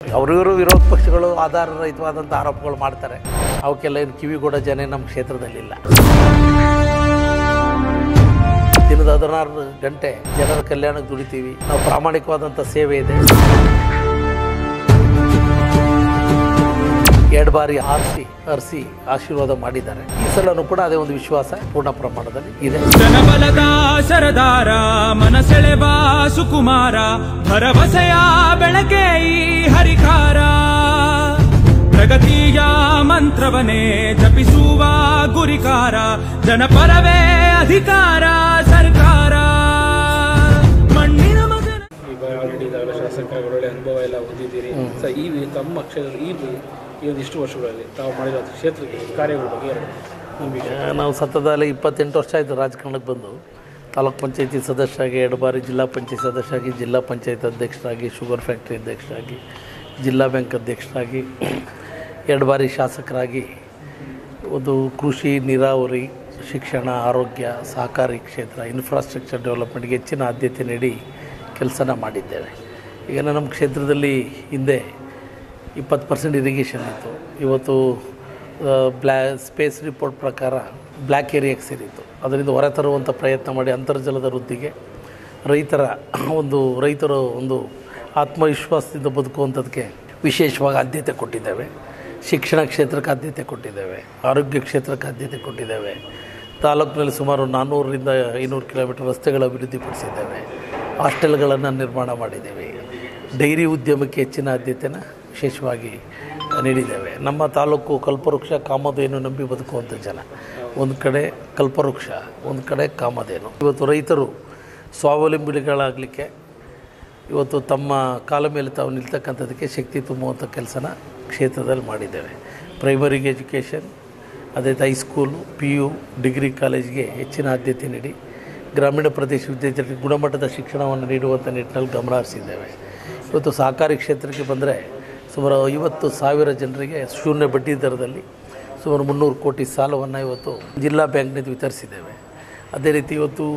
ಅವರಿವರು ವಿರೋಧ ಪಕ್ಷಗಳು ಆಧಾರರಹಿತವಾದಂಥ ಆರೋಪಗಳು ಮಾಡ್ತಾರೆ ಅವಕ್ಕೆಲ್ಲ ಏನು ಕಿವಿಗೊಡೋ ಜನ ನಮ್ಮ ಕ್ಷೇತ್ರದಲ್ಲಿಲ್ಲ ದಿನದ ಹದಿನಾರು ಗಂಟೆ ಜನರ ಕಲ್ಯಾಣಕ್ಕೆ ದುಡಿತೀವಿ ನಾವು ಪ್ರಾಮಾಣಿಕವಾದಂಥ ಸೇವೆ ಇದೆ ಎರಡು ಬಾರಿ ಆರಿಸಿ ಅರಿಸಿ ಆಶೀರ್ವಾದ ಮಾಡಿದ್ದಾರೆ ಈ ಸಲನೂ ಕೂಡ ಅದೇ ಒಂದು ವಿಶ್ವಾಸ ಪೂರ್ಣ ಪ್ರಮಾಣದಲ್ಲಿ ಇದೆ ಜನಬಲದ ಸರದಾರ ಮನಸೆಳೆವ ಸುಕುಮಾರ ಭರವಸೆಯ ಬೆಳಕೆ ಈ ಹರಿಕಾರ ಪ್ರಗತಿಯ ಮಂತ್ರವನೇ ಜಪಿಸುವ ಗುರಿಕಾರ ಜನಪರವೇ ಅಧಿಕಾರ ಸರ್ಕಾರ ಮಣ್ಣಿನ ಮಗನ ಈಗ ಆಲ್ರೆಡಿ ಈಗಾಗಲೇ ಶಾಸಕರು ಒಳ್ಳೆ ಅನುಭವ ಎಲ್ಲ ಹೊಂದಿದ್ದೀರಿ ಸೊ ಈ ವಿ- ತಮ್ಮ ಕ್ಷೇತ್ರ ಈ ವಿ- ಈ ಒಂದು ಇಷ್ಟು ವರ್ಷಗಳಲ್ಲಿ ತಾವು ಮಾಡಿರೋ ಕ್ಷೇತ್ರಕ್ಕೆ ಕಾರ್ಯಗಳ ಬಗ್ಗೆ ಎರಡು ನಿಮಗೆ ಆ, ನಾವು ಸತತದಲ್ಲಿ ಇಪ್ಪತ್ತೆಂಟು ವರ್ಷ ಆಯಿತು ರಾಜಕಾರಣಕ್ಕೆ ಬಂದು ತಾಲೂಕ್ ಪಂಚಾಯತಿ ಸದಸ್ಯರಾಗಿ ಎರಡು ಬಾರಿ ಜಿಲ್ಲಾ ಪಂಚಾಯತ್ ಸದಸ್ಯರಾಗಿ ಜಿಲ್ಲಾ ಪಂಚಾಯತ್ ಅಧ್ಯಕ್ಷರಾಗಿ ಶುಗರ್ ಫ್ಯಾಕ್ಟ್ರಿ ಅಧ್ಯಕ್ಷರಾಗಿ ಜಿಲ್ಲಾ ಬ್ಯಾಂಕ್ ಅಧ್ಯಕ್ಷರಾಗಿ ಎರಡು ಬಾರಿ ಶಾಸಕರಾಗಿ ಒಂದು ಕೃಷಿ ನೀರಾವರಿ ಶಿಕ್ಷಣ ಆರೋಗ್ಯ ಸಹಕಾರಿ ಕ್ಷೇತ್ರ ಇನ್ಫ್ರಾಸ್ಟ್ರಕ್ಚರ್ ಡೆವಲಪ್ಮೆಂಟ್ಗೆ ಹೆಚ್ಚಿನ ಆದ್ಯತೆ ನೀಡಿ ಕೆಲಸನ ಮಾಡಿದ್ದೇವೆ ಈಗ ನಮ್ಮ ಕ್ಷೇತ್ರದಲ್ಲಿ ಹಿಂದೆ ಇಪ್ಪತ್ತು ಪರ್ಸೆಂಟ್ ಇರಿಗೇಷನ್ ಇತ್ತು ಇವತ್ತು ಬ್ಲ್ಯಾ ಸ್ಪೇಸ್ ರಿಪೋರ್ಟ್ ಪ್ರಕಾರ ಬ್ಲ್ಯಾಕ್ ಏರಿಯಾಗೆ ಸೇರಿತ್ತು ಅದರಿಂದ ಹೊರತರುವಂಥ ಪ್ರಯತ್ನ ಮಾಡಿ ಅಂತರ್ಜಲದ ವೃದ್ಧಿಗೆ ರೈತರ ಒಂದು ರೈತರು ಒಂದು ಆತ್ಮವಿಶ್ವಾಸದಿಂದ ಬದುಕುವಂಥದ್ದಕ್ಕೆ ವಿಶೇಷವಾಗಿ ಆದ್ಯತೆ ಕೊಟ್ಟಿದ್ದೇವೆ ಶಿಕ್ಷಣ ಕ್ಷೇತ್ರಕ್ಕೆ ಆದ್ಯತೆ ಕೊಟ್ಟಿದ್ದೇವೆ ಆರೋಗ್ಯ ಕ್ಷೇತ್ರಕ್ಕೆ ಆದ್ಯತೆ ಕೊಟ್ಟಿದ್ದೇವೆ ತಾಲೂಕಿನಲ್ಲಿ ಸುಮಾರು ನಾನ್ನೂರರಿಂದ ಐನೂರು ಕಿಲೋಮೀಟರ್ ರಸ್ತೆಗಳ ಅಭಿವೃದ್ಧಿಪಡಿಸಿದ್ದೇವೆ ಹಾಸ್ಟೆಲ್ಗಳನ್ನು ನಿರ್ಮಾಣ ಮಾಡಿದ್ದೇವೆ ಡೈರಿ ಉದ್ಯಮಕ್ಕೆ ಹೆಚ್ಚಿನ ಆದ್ಯತೆನ ವಿಶೇಷವಾಗಿ ನೀಡಿದ್ದೇವೆ ನಮ್ಮ ತಾಲೂಕು ಕಲ್ಪವೃಕ್ಷ ಕಾಮಧೇನು ನಂಬಿ ಬದುಕುವಂಥ ಜನ ಒಂದು ಕಡೆ ಕಲ್ಪವೃಕ್ಷ ಒಂದು ಕಡೆ ಕಾಮಧೇನು ಇವತ್ತು ರೈತರು ಸ್ವಾವಲಂಬಿಗಳಾಗಲಿಕ್ಕೆ ಇವತ್ತು ತಮ್ಮ ಕಾಲ ಮೇಲೆ ತಾವು ನಿಲ್ತಕ್ಕಂಥದ್ದಕ್ಕೆ ಶಕ್ತಿ ತುಂಬುವಂಥ ಕೆಲಸನ ಕ್ಷೇತ್ರದಲ್ಲಿ ಮಾಡಿದ್ದೇವೆ ಪ್ರೈಮರಿಗೆ ಎಜುಕೇಷನ್ ಅದೇ ಹೈಸ್ಕೂಲು ಪಿ ಯು ಡಿಗ್ರಿ ಕಾಲೇಜ್ಗೆ ಹೆಚ್ಚಿನ ಆದ್ಯತೆ ನೀಡಿ ಗ್ರಾಮೀಣ ಪ್ರದೇಶ ವಿದ್ಯಾರ್ಥಿಗಳಿಗೆ ಗುಣಮಟ್ಟದ ಶಿಕ್ಷಣವನ್ನು ನೀಡುವಂಥ ನಿಟ್ಟಿನಲ್ಲಿ ಗಮನ ಹರಿಸಿದ್ದೇವೆ ಇವತ್ತು ಸಹಕಾರಿ ಕ್ಷೇತ್ರಕ್ಕೆ ಬಂದರೆ ಸುಮಾರು ಐವತ್ತು ಸಾವಿರ ಜನರಿಗೆ ಶೂನ್ಯ ಬಡ್ಡಿ ದರದಲ್ಲಿ ಸುಮಾರು ಮುನ್ನೂರು ಕೋಟಿ ಸಾಲವನ್ನು ಇವತ್ತು ಜಿಲ್ಲಾ ಬ್ಯಾಂಕ್ನಿಂದ ವಿತರಿಸಿದ್ದೇವೆ ಅದೇ ರೀತಿ ಇವತ್ತು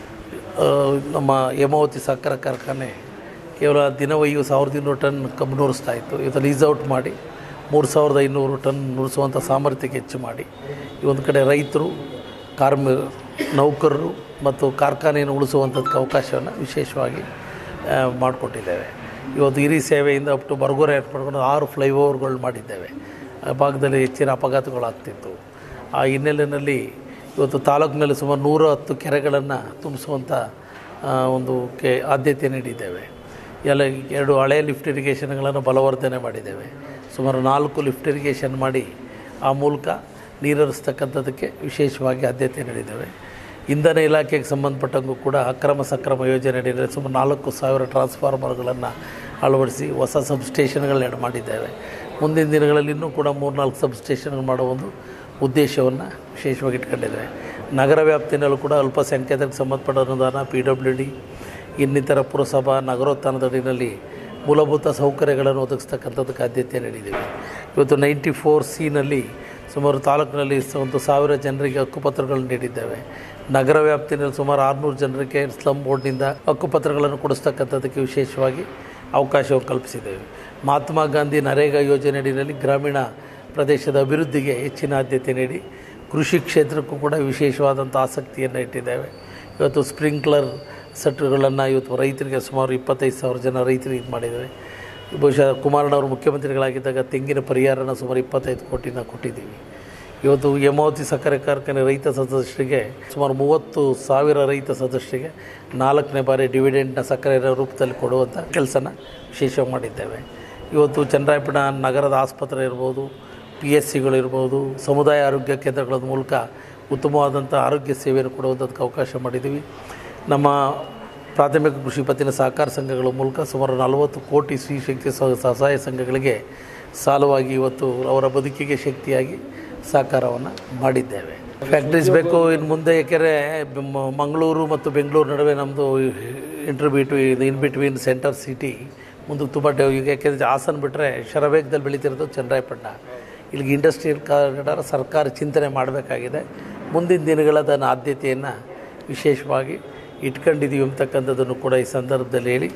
ಆ, ನಮ್ಮ ಹೇಮಾವತಿ ಸಹಕಾರ ಕಾರ್ಖಾನೆ ಕೇವಲ ದಿನವೈಯು ಸಾವಿರದ ಇನ್ನೂರು ಟನ್ ಕಬ್ಬು ನುರಿಸ್ತಾ ಇತ್ತು ಇವತ್ತು ಲೀಸ್ ಔಟ್ ಮಾಡಿ ಮೂರು ಸಾವಿರದ ಐನೂರು ಟನ್ ನುರಿಸುವಂಥ ಸಾಮರ್ಥ್ಯಕ್ಕೆ ಹೆಚ್ಚು ಮಾಡಿ ಈ ಒಂದು ಕಡೆ ರೈತರು ಕಾರ್ಮಿ ನೌಕರರು ಮತ್ತು ಕಾರ್ಖಾನೆಯನ್ನು ಉಳಿಸುವಂಥದ್ದಕ್ಕೆ ಅವಕಾಶವನ್ನು ವಿಶೇಷವಾಗಿ ಆ, ಮಾಡಿಕೊಟ್ಟಿದ್ದೇವೆ ಇವತ್ತು ಹಿರಿ ಸೇವೆಯಿಂದ ಅಪ್ ಟು ಬರ್ಗೋರೆ ಮಾಡ್ಕೊಂಡು ಆರು ಫ್ಲೈಓವರ್ಗಳು ಮಾಡಿದ್ದೇವೆ ಆ ಭಾಗದಲ್ಲಿ ಹೆಚ್ಚಿನ ಅಪಘಾತಗಳಾಗ್ತಿತ್ತು ಆ ಹಿನ್ನೆಲೆಯಲ್ಲಿ ಇವತ್ತು ತಾಲೂಕಿನಲ್ಲಿ ಸುಮಾರು ನೂರ ಹತ್ತು ಕೆರೆಗಳನ್ನು ತುಂಬಿಸುವಂಥ ಆ, ಒಂದು ಕೆ ಆದ್ಯತೆ ನೀಡಿದ್ದೇವೆ ಎಲ್ಲ ಎರಡು ಹಳೆ ಲಿಫ್ಟ್ ಇರಿಗೇಷನ್ಗಳನ್ನು ಬಲವರ್ಧನೆ ಮಾಡಿದ್ದೇವೆ ಸುಮಾರು ನಾಲ್ಕು ಲಿಫ್ಟ್ ಇರಿಗೇಷನ್ ಮಾಡಿ ಆ ಮೂಲಕ ನೀರರಿಸ್ತಕ್ಕಂಥದ್ದಕ್ಕೆ ವಿಶೇಷವಾಗಿ ಆದ್ಯತೆ ನೀಡಿದ್ದೇವೆ ಇಂಧನ ಇಲಾಖೆಗೆ ಸಂಬಂಧಪಟ್ಟಂಗೂ ಕೂಡ ಅಕ್ರಮ ಸಕ್ರಮ ಯೋಜನೆ ಅಡಿಯಲ್ಲಿ ಸುಮಾರು ನಾಲ್ಕು ಸಾವಿರ ಟ್ರಾನ್ಸ್ಫಾರ್ಮರ್ಗಳನ್ನು ಅಳವಡಿಸಿ ಹೊಸ ಸಬ್ಸ್ಟೇಷನ್ಗಳನ್ನ ಮಾಡಿದ್ದೇವೆ ಮುಂದಿನ ದಿನಗಳಲ್ಲಿ ಇನ್ನೂ ಕೂಡ ಮೂರ್ನಾಲ್ಕು ಸಬ್ಸ್ಟೇಷನ್ಗಳು ಮಾಡೋ ಒಂದು ಉದ್ದೇಶವನ್ನು ವಿಶೇಷವಾಗಿ ಇಟ್ಕೊಂಡಿದ್ದೇವೆ ನಗರ ವ್ಯಾಪ್ತಿನಲ್ಲೂ ಕೂಡ ಅಲ್ಪಸಂಖ್ಯಾತರಿಗೆ ಸಂಬಂಧಪಟ್ಟ ಅನುದಾನ ಪಿ ಡಬ್ಲ್ಯೂ ಡಿ ಇನ್ನಿತರ ಪುರಸಭಾ ನಗರೋತ್ಥಾನದ ಅಡಿಯಲ್ಲಿ ಮೂಲಭೂತ ಸೌಕರ್ಯಗಳನ್ನು ಒದಗಿಸ್ತಕ್ಕಂಥದ್ದಕ್ಕೆ ಆದ್ಯತೆ ನೀಡಿದ್ದೀವಿ ಇವತ್ತು ನೈಂಟಿ ಫೋರ್ ಸಿನಲ್ಲಿ ಸುಮಾರು ತಾಲೂಕಿನಲ್ಲಿ ಸ- ಒಂದು ಸಾವಿರ ಜನರಿಗೆ ಹಕ್ಕುಪತ್ರಗಳನ್ನು ನೀಡಿದ್ದೇವೆ ನಗರ ವ್ಯಾಪ್ತಿನಲ್ಲಿ ಸುಮಾರು ಆರುನೂರು ಜನರಿಗೆ ಸ್ಲಮ್ ಬೋರ್ಡ್ನಿಂದ ಹಕ್ಕುಪತ್ರಗಳನ್ನು ಕೊಡಿಸ್ತಕ್ಕಂಥದ್ದಕ್ಕೆ ವಿಶೇಷವಾಗಿ ಅವಕಾಶವನ್ನು ಕಲ್ಪಿಸಿದ್ದೇವೆ ಮಹಾತ್ಮ ಗಾಂಧಿ ನರೇಗಾ ಯೋಜನೆ ಅಡಿಯಲ್ಲಿ ಗ್ರಾಮೀಣ ಪ್ರದೇಶದ ಅಭಿವೃದ್ಧಿಗೆ ಹೆಚ್ಚಿನ ಆದ್ಯತೆ ನೀಡಿ ಕೃಷಿ ಕ್ಷೇತ್ರಕ್ಕೂ ಕೂಡ ವಿಶೇಷವಾದಂಥ ಆಸಕ್ತಿಯನ್ನು ಇಟ್ಟಿದ್ದೇವೆ ಇವತ್ತು ಸ್ಪ್ರಿಂಕ್ಲರ್ ಸೆಟ್ಗಳನ್ನು ಇವತ್ತು ರೈತರಿಗೆ ಸುಮಾರು ಇಪ್ಪತ್ತೈದು ಸಾವಿರ ಜನ ರೈತರಿಗೆ ಇದು ಮಾಡಿದ್ದೇವೆ ಬಹುಶಃ ಕುಮಾರಣ್ಣವರು ಮುಖ್ಯಮಂತ್ರಿಗಳಾಗಿದ್ದಾಗ ತೆಂಗಿನ ಪರಿಹಾರನ ಸುಮಾರು ಇಪ್ಪತ್ತೈದು ಕೋಟಿನ ಕೊಟ್ಟಿದ್ದೀವಿ ಇವತ್ತು ಹೇಮಾವತಿ ಸಕ್ಕರೆ ಕಾರ್ಖಾನೆ ರೈತ ಸದಸ್ಯರಿಗೆ ಸುಮಾರು ಮೂವತ್ತು ಸಾವಿರ ರೈತ ಸದಸ್ಯರಿಗೆ ನಾಲ್ಕನೇ ಬಾರಿ ಡಿವಿಡೆಂಡ್ನ ಸಕ್ಕರೆ ರೂಪದಲ್ಲಿ ಕೊಡುವಂಥ ಕೆಲಸನ ವಿಶೇಷ ಮಾಡಿದ್ದೇವೆ ಇವತ್ತು ಚನ್ನರಾಯಪಟ್ಟಣ ನಗರದ ಆಸ್ಪತ್ರೆ ಇರ್ಬೋದು ಪಿ ಎಸ್ ಸಿಗಳಿರ್ಬೋದು ಸಮುದಾಯ ಆರೋಗ್ಯ ಕೇಂದ್ರಗಳ ಮೂಲಕ ಉತ್ತಮವಾದಂಥ ಆರೋಗ್ಯ ಸೇವೆಯನ್ನು ಕೊಡುವಂಥದ್ದಕ್ಕೆ ಅವಕಾಶ ಮಾಡಿದ್ದೀವಿ ನಮ್ಮ ಪ್ರಾಥಮಿಕ ಕೃಷಿ ಪತ್ತಿನ ಸಹಕಾರ ಸಂಘಗಳ ಮೂಲಕ ಸುಮಾರು ನಲವತ್ತು ಕೋಟಿ ಶ್ರೀ ಶಕ್ತಿ ಸ್ವ- ಸ್ವಸಹಾಯ ಸಂಘಗಳಿಗೆ ಸಾಲವಾಗಿ ಇವತ್ತು ಅವರ ಬದುಕಿಗೆ ಶಕ್ತಿಯಾಗಿ ಸಹಕಾರವನ್ನು ಮಾಡಿದ್ದೇವೆ ಫ್ಯಾಕ್ಟ್ರೀಸ್ ಬೇಕು ಇನ್ನು ಮುಂದೆ ಯಾಕೆಂದರೆ ಮ- ಮಂಗಳೂರು ಮತ್ತು ಬೆಂಗಳೂರು ನಡುವೆ ನಮ್ಮದು inter between in between centre city ಮುಂದಕ್ಕೆ ತುಂಬ ಡೆವ್ ಈಗ ಯಾಕೆಂದರೆ ಹಾಸನ ಬಿಟ್ಟರೆ ಶರವೇಗದಲ್ಲಿ ಬೆಳೀತಿರೋದು ಚನ್ನರಾಯಪಟ್ಟಣ ಇಲ್ಲಿಗೆ ಇಂಡಸ್ಟ್ರಿಯಲ್ ಕಾರಿಡಾರ್ ಸರ್ಕಾರ ಚಿಂತನೆ ಮಾಡಬೇಕಾಗಿದೆ ಮುಂದಿನ ದಿನಗಳದನ್ನು ಆದ್ಯತೆಯನ್ನು ವಿಶೇಷವಾಗಿ ಇಟ್ಕೊಂಡಿದ್ದೀವಿ ಅಂತಕ್ಕಂಥದ್ದನ್ನು ಕೂಡ ಈ ಸಂದರ್ಭದಲ್ಲಿ ಹೇಳಿ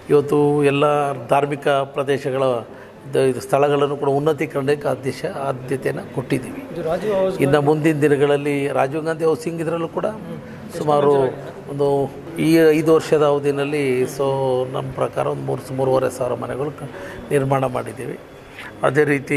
ಇವತ್ತು ಎಲ್ಲ ಧಾರ್ಮಿಕ ಪ್ರದೇಶಗಳ ದ- ಇದು ಸ್ಥಳಗಳನ್ನು ಕೂಡ ಉನ್ನತೀಕರಣಕ್ಕೆ ಆದೇಶ ಆದ್ಯತೆಯನ್ನು ಕೊಟ್ಟಿದ್ದೀವಿ ಇದು ರಾಜೀವ್ ಹೌಸ್ ಇನ್ನು ಮುಂದಿನ ದಿನಗಳಲ್ಲಿ ರಾಜೀವ್ ಗಾಂಧಿ ಹೌಸಿಂಗ್ ಇದರಲ್ಲೂ ಕೂಡ ಸುಮಾರು ಒಂದು ಈ ಐದು ವರ್ಷದ ಅವಧಿನಲ್ಲಿ ಸೊ ನಮ್ಮ ಪ್ರಕಾರ ಒಂದು ಮೂರು ಮೂರುವರೆ ಸಾವಿರ ಮನೆಗಳು ಕ- ನಿರ್ಮಾಣ ಮಾಡಿದ್ದೀವಿ ಅದೇ ರೀತಿ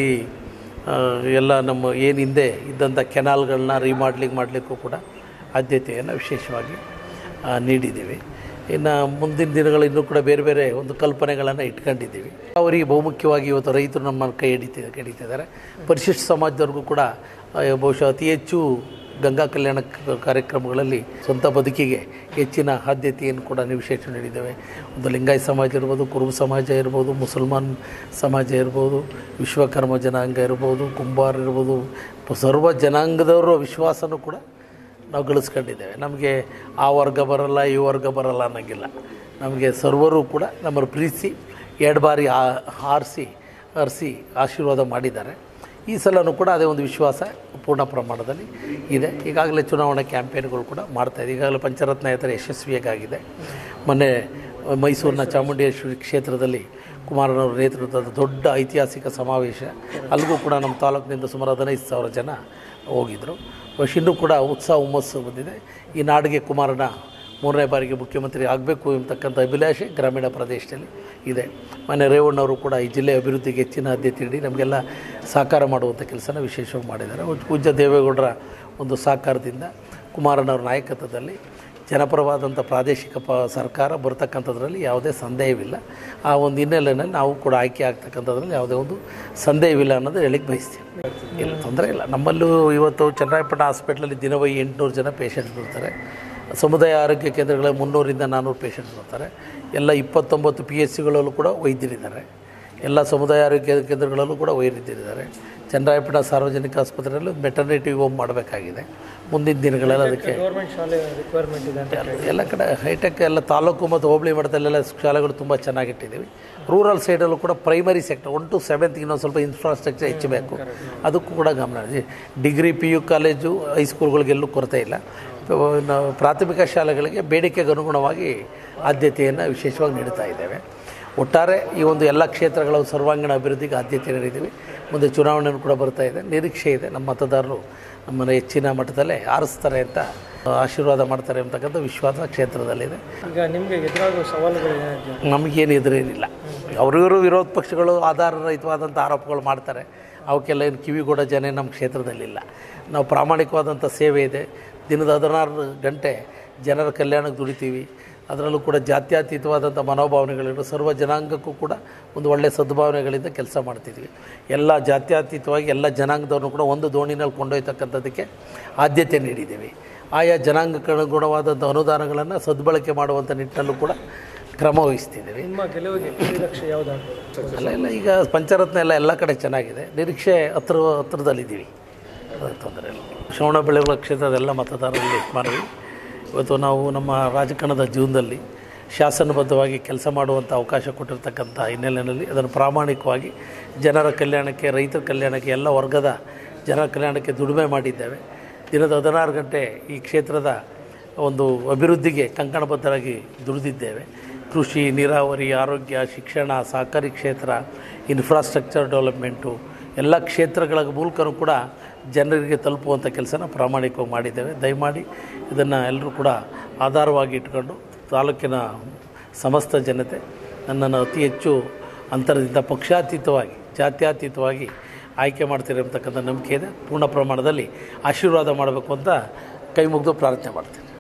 ಆ, ಎಲ್ಲ ನಮ್ಮ ಏನು ಹಿಂದೆ ಇದ್ದಂಥ ಕೆನಾಲ್ಗಳನ್ನ ರೀಮಾಡ್ಲಿಂಗ್ ಮಾಡಲಿಕ್ಕೂ ಕೂಡ ಆದ್ಯತೆಯನ್ನು ವಿಶೇಷವಾಗಿ ಆ, ನೀಡಿದ್ದೀವಿ ಇನ್ನು ಮುಂದಿನ ದಿನಗಳು ಇನ್ನೂ ಕೂಡ ಬೇರೆ ಬೇರೆ ಒಂದು ಕಲ್ಪನೆಗಳನ್ನು ಇಟ್ಕೊಂಡಿದ್ದೀವಿ ಅವರಿಗೆ ಬಹುಮುಖ್ಯವಾಗಿ ಇವತ್ತು ರೈತರು ನಮ್ಮ ಕೈ ಹಿಡಿತ ಕೈ ಹಿಡಿತಿದ್ದಾರೆ ಪರಿಶಿಷ್ಟ ಸಮಾಜದವ್ರಿಗೂ ಕೂಡ ಆ, ಬಹುಶಃ ಅತಿ ಹೆಚ್ಚು ಗಂಗಾ ಕಲ್ಯಾಣ ಕ- ಕಾರ್ಯಕ್ರಮಗಳಲ್ಲಿ ಸ್ವಂತ ಬದುಕಿಗೆ ಹೆಚ್ಚಿನ ಆದ್ಯತೆಯನ್ನು ಕೂಡ ವಿಶೇಷ ನೀಡಿದ್ದೇವೆ ಒಂದು ಲಿಂಗಾಯತ ಸಮಾಜ ಇರ್ಬೋದು ಕುರುಬ ಸಮಾಜ ಇರ್ಬೋದು ಮುಸಲ್ಮಾನ್ ಸಮಾಜ ಇರ್ಬೋದು ವಿಶ್ವಕರ್ಮ ಜನಾಂಗ ಇರ್ಬೋದು ಕುಂಬಾರ ಇರ್ಬೋದು ಸರ್ವ ಜನಾಂಗದವರ ವಿಶ್ವಾಸನೂ ಕೂಡ ನಾವು ಗಳಿಸ್ಕೊಂಡಿದ್ದೇವೆ ನಮಗೆ ಆ ವರ್ಗ ಬರಲ್ಲ ಈ ವರ್ಗ ಬರಲ್ಲ ಅನ್ನೋಂಗಿಲ್ಲ ನಮಗೆ ಸರ್ವರು ಕೂಡ ನಮ್ಮನ್ನು ಪ್ರೀತಿಸಿ ಎರಡು ಬಾರಿ ಆ- ಆರಿಸಿ ಹರಿಸಿ ಆಶೀರ್ವಾದ ಮಾಡಿದ್ದಾರೆ ಈ ಸಲನೂ ಕೂಡ ಅದೇ ಒಂದು ವಿಶ್ವಾಸ ಪೂರ್ಣ ಪ್ರಮಾಣದಲ್ಲಿ ಇದೆ ಈಗಾಗಲೇ ಚುನಾವಣಾ ಕ್ಯಾಂಪೇನ್ಗಳು ಕೂಡ ಮಾಡ್ತಾಯಿದೆ ಈಗಾಗಲೇ ಪಂಚರತ್ನ ಯಾತ್ರೆ ಯಶಸ್ವಿಯಾಗಿದೆ ಮೊನ್ನೆ ಮೈಸೂರಿನ ಚಾಮುಂಡೇಶ್ವರಿ ಕ್ಷೇತ್ರದಲ್ಲಿ ಕುಮಾರನವರ ನೇತೃತ್ವದ ದೊಡ್ಡ ಐತಿಹಾಸಿಕ ಸಮಾವೇಶ ಅಲ್ಲಿಗೂ ಕೂಡ ನಮ್ಮ ತಾಲೂಕಿನಿಂದ ಸುಮಾರು ಹದಿನೈದು ಸಾವಿರ ಜನ ಹೋಗಿದ್ದರು ಬಹುಶಃ ಇನ್ನೂ ಕೂಡ ಉತ್ಸಾಹ ಹುಮ್ಮಸ್ಸು ಬಂದಿದೆ ಈ ನಾಡಿಗೆ ಕುಮಾರನ ಮೂರನೇ ಬಾರಿಗೆ ಮುಖ್ಯಮಂತ್ರಿ ಆಗಬೇಕು ಎಂಬತಕ್ಕಂಥ ಅಭಿಲಾಷೆ ಗ್ರಾಮೀಣ ಪ್ರದೇಶದಲ್ಲಿ ಇದೆ ಮನೆ ರೇವಣ್ಣವರು ಕೂಡ ಈ ಜಿಲ್ಲೆ ಅಭಿವೃದ್ಧಿಗೆ ಹೆಚ್ಚಿನ ಆದ್ಯತೆ ನೀಡಿ ನಮಗೆಲ್ಲ ಸಹಕಾರ ಮಾಡುವಂಥ ಕೆಲಸನ ವಿಶೇಷವಾಗಿ ಮಾಡಿದ್ದಾರೆ ಪೂಜ್ಯ ದೇವೇಗೌಡರ ಒಂದು ಸಹಕಾರದಿಂದ ಕುಮಾರನವರ ನಾಯಕತ್ವದಲ್ಲಿ ಜನಪರವಾದಂಥ ಪ್ರಾದೇಶಿಕ ಪ ಸರ್ಕಾರ ಬರ್ತಕ್ಕಂಥದ್ರಲ್ಲಿ ಯಾವುದೇ ಸಂದೇಹವಿಲ್ಲ ಆ ಒಂದು ಹಿನ್ನೆಲೆಯಲ್ಲಿ ನಾವು ಕೂಡ ಆಯ್ಕೆ ಆಗ್ತಕ್ಕಂಥದ್ರಲ್ಲಿ ಯಾವುದೇ ಒಂದು ಸಂದೇಹವಿಲ್ಲ ಅನ್ನೋದು ಹೇಳಿಕ್ಕೆ ಬಯಸ್ತೀವಿ ಇಲ್ಲ ತೊಂದರೆ ಇಲ್ಲ ನಮ್ಮಲ್ಲೂ ಇವತ್ತು ಚನ್ನರಾಯಪಟ್ಟಣ ಹಾಸ್ಪಿಟ್ಲಲ್ಲಿ ದಿನವೈ ಎಂಟುನೂರು ಜನ ಪೇಷಂಟ್ ಬರ್ತಾರೆ ಸಮುದಾಯ ಆರೋಗ್ಯ ಕೇಂದ್ರಗಳಲ್ಲಿ ಮುನ್ನೂರಿಂದ ನಾನ್ನೂರು ಪೇಷಂಟ್ ಬರ್ತಾರೆ ಎಲ್ಲ ಇಪ್ಪತ್ತೊಂಬತ್ತು ಪಿ ಎಚ್ ಸಿಗಳಲ್ಲೂ ಕೂಡ ವೈದ್ಯರಿದ್ದಾರೆ ಎಲ್ಲ ಸಮುದಾಯ ಆರೋಗ್ಯ ಕೇಂದ್ರಗಳಲ್ಲೂ ಕೂಡ ವೈದ್ಯರಿದ್ದಾರೆ ಚನ್ನರಾಯಪಟ್ಟಣ ಸಾರ್ವಜನಿಕ ಆಸ್ಪತ್ರೆಯಲ್ಲೂ ಮೆಟರ್ನಿಟಿ ಹೋಮ್ ಮಾಡಬೇಕಾಗಿದೆ ಮುಂದಿನ ದಿನಗಳಲ್ಲಿ ಅದಕ್ಕೆ ಗೌರ್ಮೆಂಟ್ ಶಾಲೆ ರಿಕ್ವೈರ್ಮೆಂಟ್ ಇದೆ ಅಂತ ಎಲ್ಲ ಕಡೆ ಹೈಟೆಕ್ ಎಲ್ಲ ತಾಲೂಕು ಮತ್ತು ಹೋಬಳಿ ಮಟ್ಟದಲ್ಲೆಲ್ಲ ಶಾಲೆಗಳು ತುಂಬ ಚೆನ್ನಾಗಿಟ್ಟಿದ್ದೀವಿ ರೂರಲ್ ಸೈಡಲ್ಲೂ ಕೂಡ primary sector one two seventh ಇನ್ನೊಂದು ಸ್ವಲ್ಪ ಇನ್ಫ್ರಾಸ್ಟ್ರಕ್ಚರ್ ಹೆಚ್ಚಬೇಕು ಅದಕ್ಕೂ ಕೂಡ ಗಮನ ಇದೆ. ಡಿಗ್ರಿ ಪಿ ಯು ಕಾಲೇಜು ಹೈಸ್ಕೂಲ್ಗಳಿಗೆಲ್ಲೂ ಕೊರತೆ ಇಲ್ಲ ನಾವು ಪ್ರಾಥಮಿಕ ಶಾಲೆಗಳಿಗೆ ಬೇಡಿಕೆಗೆ ಅನುಗುಣವಾಗಿ ಆದ್ಯತೆಯನ್ನು ವಿಶೇಷವಾಗಿ ನೀಡ್ತಾ ಇದ್ದೇವೆ ಒಟ್ಟಾರೆ ಈ ಒಂದು ಎಲ್ಲ ಕ್ಷೇತ್ರಗಳ ಸರ್ವಾಂಗೀಣ ಅಭಿವೃದ್ಧಿಗೆ ಆದ್ಯತೆ ನೀಡಿದ್ದೀವಿ ಮುಂದೆ ಚುನಾವಣೆಯೂ ಕೂಡ ಬರ್ತಾ ಇದೆ ನಿರೀಕ್ಷೆ ಇದೆ ನಮ್ಮ ಮತದಾರರು ನಮ್ಮನ್ನು ಹೆಚ್ಚಿನ ಮಟ್ಟದಲ್ಲೇ ಆರಿಸ್ತಾರೆ ಅಂತ ಆಶೀರ್ವಾದ ಮಾಡ್ತಾರೆ ಅಂತಕ್ಕಂಥ ವಿಶ್ವಾಸ ಕ್ಷೇತ್ರದಲ್ಲಿದೆ ಈಗ ನಿಮಗೆ ಎದುರಾಗುವ ಸವಾಲುಗಳು ಏನಿದೆ ನಮಗೇನು ಎದುರೇನಿಲ್ಲ ಅವರಿವರು ವಿರೋಧ ಪಕ್ಷಗಳು ಆಧಾರರಹಿತವಾದಂಥ ಆರೋಪಗಳು ಮಾಡ್ತಾರೆ ಅವಕ್ಕೆಲ್ಲ ಏನು ಕಿವಿಗೊಡ ಜನ ನಮ್ಮ ಕ್ಷೇತ್ರದಲ್ಲಿಲ್ಲ ನಾವು ಪ್ರಾಮಾಣಿಕವಾದಂಥ ಸೇವೆ ಇದೆ ದಿನದ ಹದಿನಾರು ಗಂಟೆ ಜನರ ಕಲ್ಯಾಣಕ್ಕೆ ದುಡಿತೀವಿ ಅದರಲ್ಲೂ ಕೂಡ ಜಾತ್ಯತೀತವಾದಂಥ ಮನೋಭಾವನೆಗಳಿರೋ ಸರ್ವ ಜನಾಂಗಕ್ಕೂ ಕೂಡ ಒಂದು ಒಳ್ಳೆಯ ಸದ್ಭಾವನೆಗಳಿಂದ ಕೆಲಸ ಮಾಡ್ತಿದ್ವಿ ಎಲ್ಲ ಜಾತ್ಯತೀತವಾಗಿ ಎಲ್ಲ ಜನಾಂಗದವ್ರನ್ನೂ ಕೂಡ ಒಂದು ದೋಣಿನಲ್ಲಿ ಕೊಂಡೊಯ್ತಕ್ಕಂಥದ್ದಕ್ಕೆ ಆದ್ಯತೆ ನೀಡಿದ್ದೀವಿ ಆಯಾ ಜನಾಂಗಕ್ಕೆ ಅನುಗುಣವಾದಂಥ ಅನುದಾನಗಳನ್ನು ಸದ್ಬಳಕೆ ಮಾಡುವಂಥ ನಿಟ್ಟಿನಲ್ಲೂ ಕೂಡ ಕ್ರಮ ವಹಿಸ್ತಿದ್ದೀವಿ ನಿಮ್ಮ ಗೆಲುವಿಗೆ ನಿರೀಕ್ಷೆ ಯಾವುದಾಗ್ಬೋದು ಅಲ್ಲ ಇಲ್ಲ ಈಗ ಪಂಚರತ್ನ ಎಲ್ಲ ಎಲ್ಲ ಕಡೆ ಚೆನ್ನಾಗಿದೆ ನಿರೀಕ್ಷೆ ಹತ್ರ ಹತ್ರದಲ್ಲಿದ್ದೀವಿ ಅದು ತೊಂದರೆ ಇಲ್ಲ ಶ್ರವಣ ಬೆಳಗೊಳ ಕ್ಷೇತ್ರದ ಎಲ್ಲ ಮತದಾರರಲ್ಲಿ ಮನವಿ ಇವತ್ತು ನಾವು ನಮ್ಮ ರಾಜಕಾರಣದ ಜೀವನದಲ್ಲಿ ಶಾಸನಬದ್ಧವಾಗಿ ಕೆಲಸ ಮಾಡುವಂಥ ಅವಕಾಶ ಕೊಟ್ಟಿರ್ತಕ್ಕಂಥ ಹಿನ್ನೆಲೆಯಲ್ಲಿ ಅದನ್ನು ಪ್ರಾಮಾಣಿಕವಾಗಿ ಜನರ ಕಲ್ಯಾಣಕ್ಕೆ ರೈತರ ಕಲ್ಯಾಣಕ್ಕೆ ಎಲ್ಲ ವರ್ಗದ ಜನರ ಕಲ್ಯಾಣಕ್ಕೆ ದುಡಿಮೆ ಮಾಡಿದ್ದೇವೆ ದಿನದ ಹದಿನಾರು ಗಂಟೆ ಈ ಕ್ಷೇತ್ರದ ಒಂದು ಅಭಿವೃದ್ಧಿಗೆ ಕಂಕಣಬದ್ಧರಾಗಿ ದುಡಿದಿದ್ದೇವೆ ಕೃಷಿ ನೀರಾವರಿ ಆರೋಗ್ಯ ಶಿಕ್ಷಣ ಸಹಕಾರಿ ಕ್ಷೇತ್ರ ಇನ್ಫ್ರಾಸ್ಟ್ರಕ್ಚರ್ ಡೆವಲಪ್ಮೆಂಟು ಎಲ್ಲ ಕ್ಷೇತ್ರಗಳ ಮೂಲಕನೂ ಕೂಡ ಜನರಿಗೆ ತಲುಪುವಂಥ ಕೆಲಸನ ಪ್ರಾಮಾಣಿಕವಾಗಿ ಮಾಡಿದ್ದೇವೆ ದಯಮಾಡಿ ಇದನ್ನು ಎಲ್ಲರೂ ಕೂಡ ಆಧಾರವಾಗಿ ಇಟ್ಕೊಂಡು ತಾಲೂಕಿನ ಸಮಸ್ತ ಜನತೆ ನನ್ನನ್ನು ಅತಿ ಹೆಚ್ಚು ಅಂತರದಿಂದ ಪಕ್ಷಾತೀತವಾಗಿ ಜಾತ್ಯತೀತವಾಗಿ ಆಯ್ಕೆ ಮಾಡ್ತೀರಿ ಅಂತಕ್ಕಂಥ ನಂಬಿಕೆ ಇದೆ ಪೂರ್ಣ ಪ್ರಮಾಣದಲ್ಲಿ ಆಶೀರ್ವಾದ ಮಾಡಬೇಕು ಅಂತ ಕೈ ಮುಗಿದು ಪ್ರಾರ್ಥನೆ ಮಾಡ್ತೀನಿ